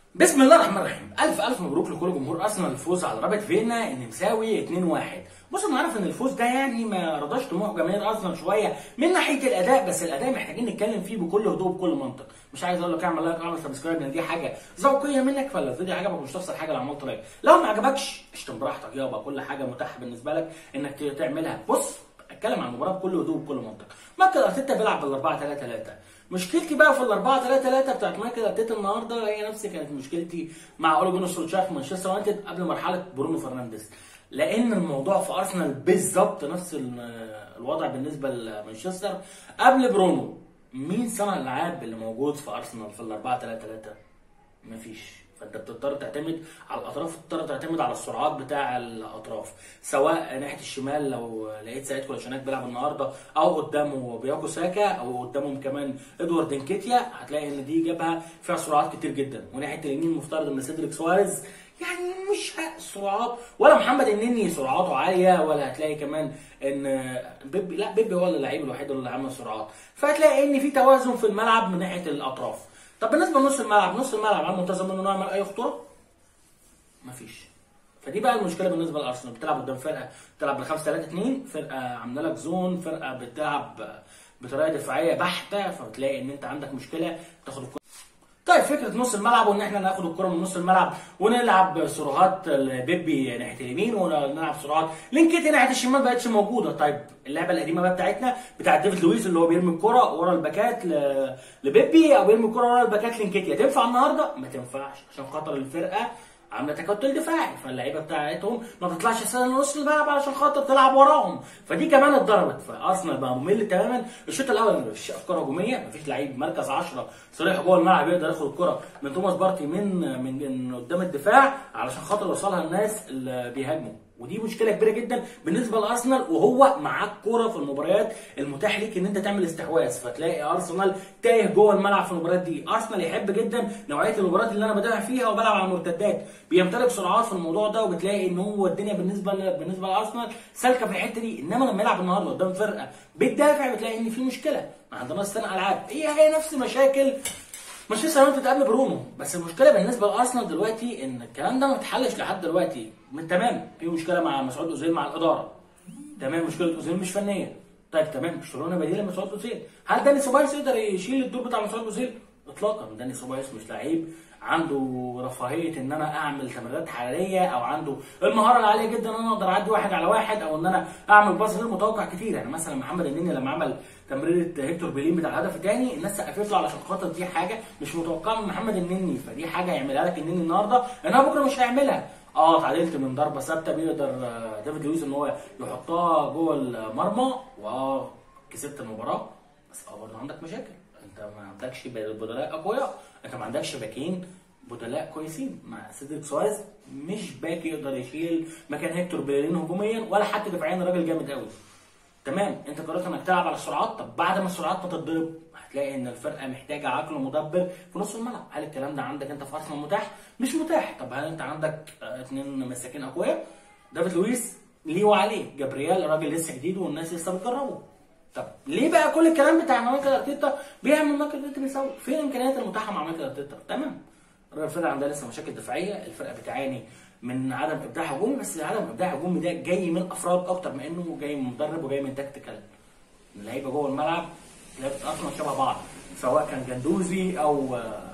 بسم الله الرحمن الرحيم الف الف مبروك لكل جمهور ارسنال الفوز على رابط فيينا النمساوي 2-1 بص انا عارف ان الفوز ده يعني ما رضاش طموح جماهير ارسنال شويه من ناحيه الاداء بس الاداء محتاجين نتكلم فيه بكل هدوء بكل منطق مش عايز اقول لك اعمل لايك اعمل سبسكرايب ان دي حاجه ذوقيه منك فلا الفيديو عجبك مش تخسر حاجه لو عملت لايك لو ما عجبكش اشتم براحتك يابا كل حاجه متاحه بالنسبه لك انك تعملها بص اتكلم عن المباراه بكل هدوء بكل منطق مايكل ارتيتا بيلعب بال 4 3 3 مشكلتي بقى في ال 4 3 3 بتاعت مايكل ارتيتا النهارده هي نفس كانت مشكلتي مع اولي جونر سولشار في مانشستر يونايتد قبل مرحله برونو فرنانديز لان الموضوع في ارسنال بالظبط نفس الوضع بالنسبه لمانشستر قبل برونو مين صنع الالعاب اللي موجود في ارسنال في ال 4 3 3 مفيش فانت بتضطر تعتمد على الاطراف بتضطر تعتمد على السرعات بتاع الاطراف سواء ناحيه الشمال لو لقيت سعيد كولاشيناك بيلعب النهارده او قدامه بياكو ساكا او قدامهم كمان ادوارد انكيتيا هتلاقي ان دي جابها فيها سرعات كتير جدا وناحيه اليمين مفترض ان سيدريك سواريز يعني مش سرعات ولا محمد النني سرعاته عاليه ولا هتلاقي كمان ان بيبي لا بيبي هو اللعيب الوحيد اللي عامل سرعات فهتلاقي ان في توازن في الملعب من ناحيه الاطراف طب بالنسبه لنص الملعب نص الملعب هل منتظم منه يعمل اي خطوره؟ مفيش فدي بقى المشكله بالنسبه لارسنال بتلعب قدام فرقه بتلعب بال 5 3 2 فرقه عامله لك زون فرقه بتلعب بطريقه دفاعيه بحته فبتلاقي ان انت عندك مشكله تاخد الكره طيب فكره نص الملعب وان احنا ناخد الكره من نص الملعب ونلعب سرعات بيبي ناحيه اليمين ونلعب سرعات لينكيتي ناحيه الشمال ما بقتش موجوده طيب اللعبه القديمه بقى بتاعتنا بتاعت ديفيد لويس اللي هو بيرمي الكره ورا الباكات لبيبي او بيرمي الكره ورا الباكات لينكيتي تنفع النهارده؟ ما تنفعش عشان خاطر الفرقه عامله تكتل دفاعي فاللعيبه بتاعتهم ما تطلعش اساسا نص الملعب علشان خاطر تلعب وراهم فدي كمان اتضربت فارسنال بقى ممل تماما الشوط الاول مفيش افكار هجوميه مفيش لعيب مركز 10 صريح جوه الملعب يقدر ياخد الكره من توماس بارتي من من قدام الدفاع علشان خاطر يوصلها الناس اللي بيهاجموا ودي مشكله كبيره جدا بالنسبه لارسنال وهو معاك كوره في المباريات المتاح ليك ان انت تعمل استحواذ فتلاقي ارسنال تايه جوه الملعب في المباريات دي ارسنال يحب جدا نوعيه المباريات اللي انا بدافع فيها وبلعب على المرتدات بيمتلك سرعات في الموضوع ده وبتلاقي ان هو الدنيا بالنسبه ل... بالنسبه لارسنال سالكه في الحته دي انما لما يلعب النهارده قدام فرقه بتدافع بتلاقي ان في مشكله ما عندناش سنه العاب هي هي نفس مشاكل مانشستر يونايتد قبل برونو بس المشكله بالنسبه لارسنال دلوقتي ان الكلام ده ما اتحلش لحد دلوقتي من تمام في مشكله مع مسعود اوزيل مع الاداره تمام مشكله اوزيل مش فنيه طيب تمام اشترونا بديل لمسعود اوزيل هل داني سوبايس يقدر يشيل الدور بتاع مسعود اوزيل اطلاقا داني سوبايس مش لعيب عنده رفاهيه ان انا اعمل تمريرات حراريه او عنده المهاره العاليه جدا ان انا اقدر اعدي واحد على واحد او ان انا اعمل باص غير متوقع كتير يعني مثلا محمد النني لما عمل تمريره هيكتور بيلين بتاع الهدف الثاني الناس سقفت له علشان خاطر دي حاجه مش متوقعه من محمد النني فدي حاجه يعملها لك النني النهارده انها بكره مش هيعملها اه اتعادلت من ضربه ثابته بيقدر ديفيد لويس ان هو يحطها جوه المرمى واه كسبت المباراه بس اه برضه عندك مشاكل انت ما عندكش بدلاء اقوياء انت ما عندكش باكين بدلاء كويسين مع سيدريك سواريز مش باك يقدر يشيل مكان هيكتور بيلين هجوميا ولا حتى دفاعيا الراجل جامد قوي تمام انت قررت انك تلعب على السرعات طب بعد ما السرعات ما تتضرب هتلاقي ان الفرقه محتاجه عقل مدبر في نص الملعب هل الكلام ده عندك انت في ارسنال متاح مش متاح طب هل انت عندك اثنين مساكين اقوياء دافيد لويس ليه وعليه جابرييل راجل لسه جديد والناس لسه بتجربه طب ليه بقى كل الكلام بتاع مايكل ارتيتا بيعمل مايكل ارتيتا بيسوي فين الامكانيات المتاحه مع مايكل ارتيتا تمام الفرقه عندها لسه مشاكل دفاعيه الفرقه بتعاني من عدم ابداع هجومي بس عدم ابداع هجومي ده جاي من افراد اكتر من انه جاي من مدرب وجاي من تكتيكال اللعيبه جوه الملعب لعيبه ارسنال شبه بعض سواء كان جندوزي او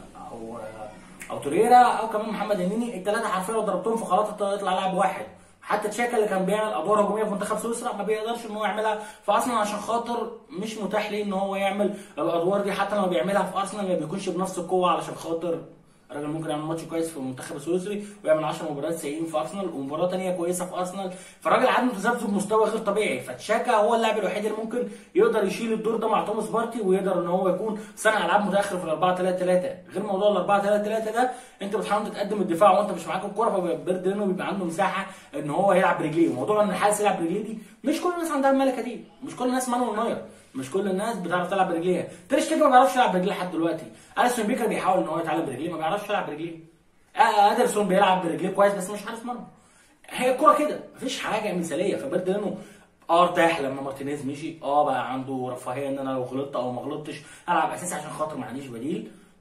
او او توريرا او كمان محمد النني الثلاثه حرفيا لو ضربتهم في خلاط يطلع لاعب واحد حتى تشاكا اللي كان بيعمل ادوار هجوميه في منتخب سويسرا ما بيقدرش ان هو يعملها في ارسنال عشان خاطر مش متاح ليه ان هو يعمل الادوار دي حتى لما بيعملها في ارسنال ما بيكونش بنفس القوه علشان خاطر الراجل ممكن يعمل ماتش كويس في المنتخب السويسري ويعمل 10 مباريات سيئين في ارسنال ومباراه ثانيه كويسه في ارسنال فالراجل عنده تذبذب مستوى غير طبيعي فتشاكا هو اللاعب الوحيد اللي ممكن يقدر يشيل الدور ده مع توماس بارتي ويقدر ان هو يكون صانع العاب متاخر في ال 4 3 3 غير موضوع ال 4 3 3 ده انت بتحاول تتقدم الدفاع وانت مش معاك الكوره فبيردينو بيبقى عنده مساحه ان هو يلعب برجليه وموضوع ان الحارس يلعب برجليه دي مش كل الناس عندها الملكه دي مش كل الناس مانويل نوير مش كل الناس بتعرف تلعب برجليها تريشتيجن ما بيعرفش يلعب برجليه لحد دلوقتي اليسون بيكر بيحاول ان هو يتعلم برجليه ما بيعرفش يلعب برجليه ادرسون بيلعب برجليه كويس بس مش حارس مرمى هي الكوره كده مفيش حاجه مثاليه فبردينو اه ارتاح لما مارتينيز مشي اه بقى عنده رفاهيه ان انا لو غلطت او ما غلطتش العب اساسي عشان خاطر ما عنديش بديل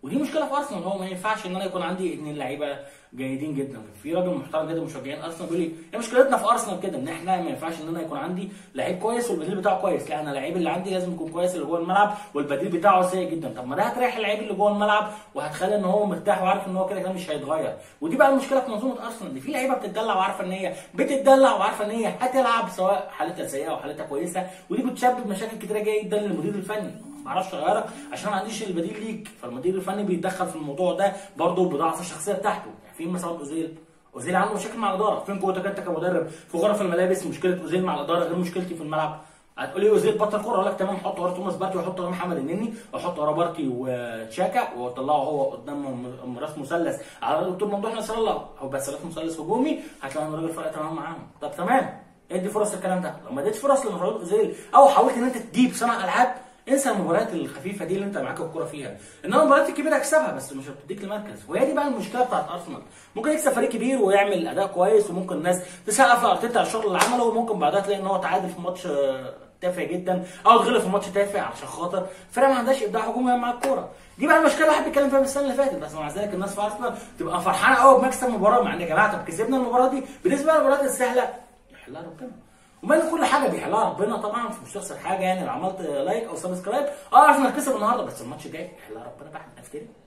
ودي مشكله في ارسنال هو ما ينفعش ان انا يكون عندي اثنين لعيبه جيدين جدا في راجل محترم جدا مشجعين ارسنال بيقول لي هي مشكلتنا في ارسنال كده ان احنا ما ينفعش ان انا يكون عندي لعيب كويس والبديل بتاعه كويس لا انا اللعيب اللي عندي لازم يكون كويس اللي جوه الملعب والبديل بتاعه سيء جدا طب ما ده هتريح اللعيب اللي جوه الملعب وهتخلي ان هو مرتاح وعارف ان هو كده كده مش هيتغير ودي بقى المشكله في منظومه ارسنال ان في لعيبه بتتدلع وعارفه ان هي بتتدلع وعارفه ان هي هتلعب سواء حالتها سيئه او حالتها كويسه ودي بتسبب مشاكل كتيره جدا للمدير الفني ما اعرفش اغيرك عشان ما عنديش البديل ليك فالمدير الفني بيتدخل في الموضوع ده برضه بضعف الشخصيه بتاعته يعني في مثلا اوزيل اوزيل عنده مشاكل مع الاداره فين قوتك انت كمدرب في غرف الملابس مشكله اوزيل مع الاداره غير مشكلتي في الملعب هتقولي اوزيل بطل كوره اقول لك تمام حط ورا توماس بارتي وحط ورا محمد النني واحط ورا بارتي وتشاكا واطلعه هو قدام راس مثلث على الدكتور ممدوح نصر الله او بس راس مثلث هجومي هتلاقي ان الراجل فرق تمام معاهم طب تمام ادي فرص الكلام ده لو ما اديتش فرص لمفروض اوزيل او حاولت ان انت تجيب صنع العاب انسى المباريات الخفيفه دي اللي انت معاك الكوره فيها انما المباريات الكبيره اكسبها بس مش هتديك المركز وهي دي بقى المشكله بتاعت ارسنال ممكن يكسب فريق كبير ويعمل اداء كويس وممكن الناس تسقف لارتيتا على الشغل اللي عمله وممكن بعدها تلاقي ان هو تعادل في ماتش تافه جدا او اتغلب في ماتش تافه علشان خاطر فرقه ما عندهاش ابداع هجومي مع الكوره دي بقى المشكله اللي بيتكلم فيها من السنه اللي فاتت بس مع ذلك الناس في ارسنال تبقى فرحانه قوي بمكسب المباراه مع ان يا جماعه طب كسبنا المباراه دي بالنسبه للمباريات السهله يحلها ربنا وما ان كل حاجه بيحلها ربنا طبعا مش تخسر حاجه يعني لو عملت لايك او سبسكرايب اه ارسنال كسب النهارده بس الماتش الجاي يحلها ربنا بقى افتري